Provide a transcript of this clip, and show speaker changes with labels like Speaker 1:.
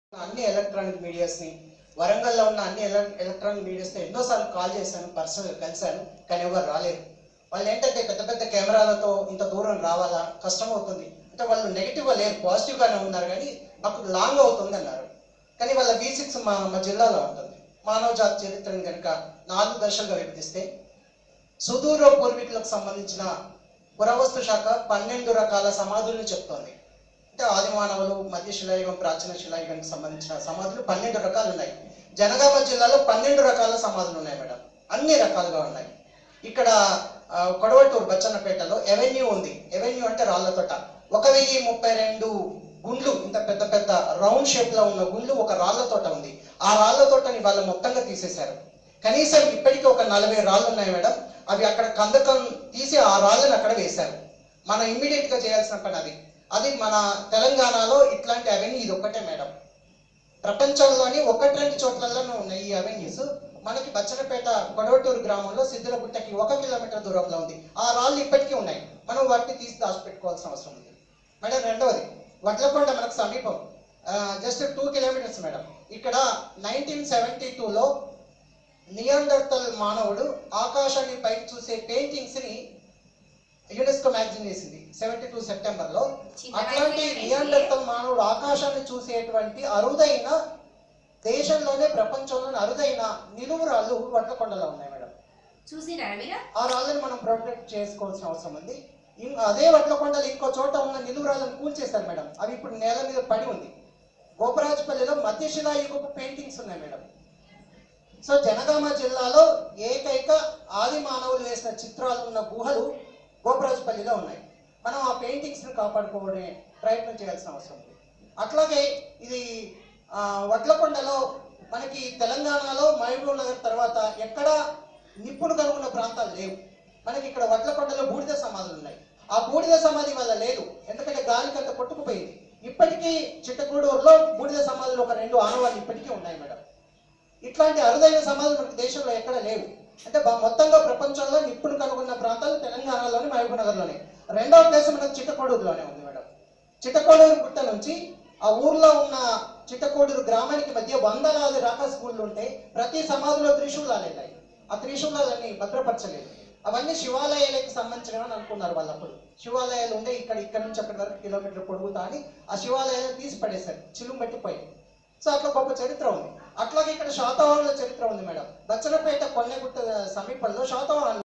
Speaker 1: అన్ని ఎలక్ట్రానిక్ మీడియాస్ని వరంగల్లో ఉన్న అన్ని ఎల- ఎలక్ట్రానిక్ మీడియాస్తో ఎన్నోసార్లు కాల్ చేశాను పర్సనల్గా కలిశాను కానీ ఎవరు రాలేరు వాళ్ళు ఏంటంటే పెద్ద పెద్ద కెమెరాలతో ఇంత దూరం రావాలా కష్టం అవుతుంది అంటే వాళ్ళు నెగిటివ్గా లేరు పాజిటివ్గానే ఉన్నారు కానీ మాకు లాంగ్ అవుతుంది అన్నారు కానీ వాళ్ళ వి సిక్స్ మా మా జిల్లాలో ఉంటుంది మానవ జాతి చరిత్రను కనుక నాలుగు దశలుగా విభజిస్తే సుదూర పూర్వీకులకు సంబంధించిన పురావస్తు శాఖ పన్నెండు రకాల సమాధుల్ని చెప్తోంది అంటే ఆది మానవులు మధ్య శిలాయుగం ప్రాచీన శిలాయుగానికి సంబంధించిన సమాధులు పన్నెండు రకాలు ఉన్నాయి జనగామ జిల్లాలో పన్నెండు రకాల సమాధులు ఉన్నాయి మేడం అన్ని రకాలుగా ఉన్నాయి ఇక్కడ ఆ, కొడవటూరు బచ్చన్నపేటలో ఎవెన్యూ ఉంది ఎవెన్యూ అంటే రాళ్ల తోట ఒక వెయ్యి ముప్పై రెండు గుండ్లు ఇంత పెద్ద పెద్ద రౌండ్ షేప్ లో ఉన్న గుండ్లు ఒక రాళ్ల తోట ఉంది ఆ రాళ్ల తోటని వాళ్ళు మొత్తంగా తీసేశారు కనీసం ఇప్పటికీ ఒక నలభై రాళ్ళు ఉన్నాయి మేడం అవి అక్కడ కందకం తీసి ఆ రాళ్ళని అక్కడ వేశారు మనం ఇమ్మీడియట్ గా చేయాల్సిన పని అది అది మన తెలంగాణలో ఇట్లాంటి అవెన్యూ ఇది ఒక్కటే మేడం ప్రపంచంలోని ఒకటి రెండు చోట్లలోనే ఉన్నాయి ఈ అవెన్యూస్ మనకి బచ్చనపేట కొడవటూరు గ్రామంలో సిద్ధులగుట్టకి ఒక కిలోమీటర్ దూరంలో ఉంది ఆ రాళ్ళు ఇప్పటికీ ఉన్నాయి మనం వాటిని తీసి దాచిపెట్టుకోవాల్సిన అవసరం ఉంది మేడం రెండవది వడ్లకొండ మనకు సమీపం జస్ట్ టూ కిలోమీటర్స్ మేడం ఇక్కడ నైన్టీన్ సెవెంటీ టూలో నియాండర్తల్ మానవుడు ఆకాశాన్ని పైకి చూసే పెయింటింగ్స్ ని యునెస్కో మ్యాగజైన్ వేసింది సెవెంటీ టూ సెప్టెంబర్ లో అట్లాంటి నియాండర్తల్ మానవుడు ఆకాశాన్ని చూసేటువంటి అరుదైన దేశంలోనే ప్రపంచంలోనే అరుదైన నిలువు రాళ్ళు వడ్లకొండలో ఉన్నాయి మేడం
Speaker 2: చూసినారా మీరు
Speaker 1: ఆ రాళ్ళని మనం ప్రొటెక్ట్ చేసుకోవాల్సిన అవసరం ఉంది ఇం- అదే వడ్లకొండలు ఇంకో చోట ఉన్న నిలువు రాళ్ళని కూల్చేశారు మేడం అవి ఇప్పుడు నేల మీద పడి ఉంది గోపరాజపల్లిలో మధ్యశిలాయుగపు పెయింటింగ్స్ ఉన్నాయి మేడం సో జనగామ జిల్లాలో ఏకైక ఆది మానవులు వేసిన చిత్రాలు ఉన్న గుహలు గోపరాజపల్లిలో ఉన్నాయి మనం ఆ పెయింటింగ్స్ ని కాపాడుకోవడే ప్రయత్నం చేయాల్సిన అవసరం ఉంది అట్లాగే ఇది ఆ, వడ్లకొండలో మనకి తెలంగాణలో మహబూబ్ నగర్ తర్వాత ఎక్కడ నిప్పులు కనుగొన్న ప్రాంతాలు లేవు మనకి ఇక్కడ వడ్లకొండలో బూడిద సమాధులు ఉన్నాయి ఆ బూడిద సమాధి వల్ల లేదు ఎందుకంటే గాలికి అంత కొట్టుకుపోయింది ఇప్పటికీ చిట్టగూడూరులో బూడిద సమాధులు ఒక రెండు ఆనవాళ్ళు ఇప్పటికీ ఉన్నాయి మేడం ఇట్లాంటి అరుదైన సమాధులు మనకి దేశంలో ఎక్కడ లేవు అంటే బ- మొత్తంగా ప్రపంచంలో నిప్పులు కనుగొన్న ప్రాంతాలు తెలంగాణలోని మహబూబ్ నగర్లోనే రెండవ ప్లేస్ మనకు చిట్టకోడూరులోనే ఉంది మేడం చిట్టకోడూరు గుట్ట నుంచి ఆ ఊర్లో ఉన్న చిట్టకోడూరు గ్రామానికి మధ్య వందలాది రాక స్కూళ్ళు ఉంటే ప్రతి సమాధిలో త్రిశూలాలు ఉన్నాయి ఆ త్రిశూలాలన్నీ భద్రపరచలేదు అవన్నీ శివాలయాలకు సంబంధించినవి అని అనుకున్నారు వాళ్ళు అప్పుడు శివాలయాలు ఉండే ఇక్కడ ఇక్కడ నుంచి అక్కడి వరకు కిలోమీటర్ పొడుగుతా అని ఆ శివాలయాలను తీసి పడేశారు చిలుం పట్టిపోయి సో అట్లా గొప్ప చరిత్ర ఉంది అట్లాగే ఇక్కడ శాతవాహనుల చరిత్ర ఉంది మేడం బచ్చనపేట కొన్నెగుట్ట సమీపంలో శాతవాహనులు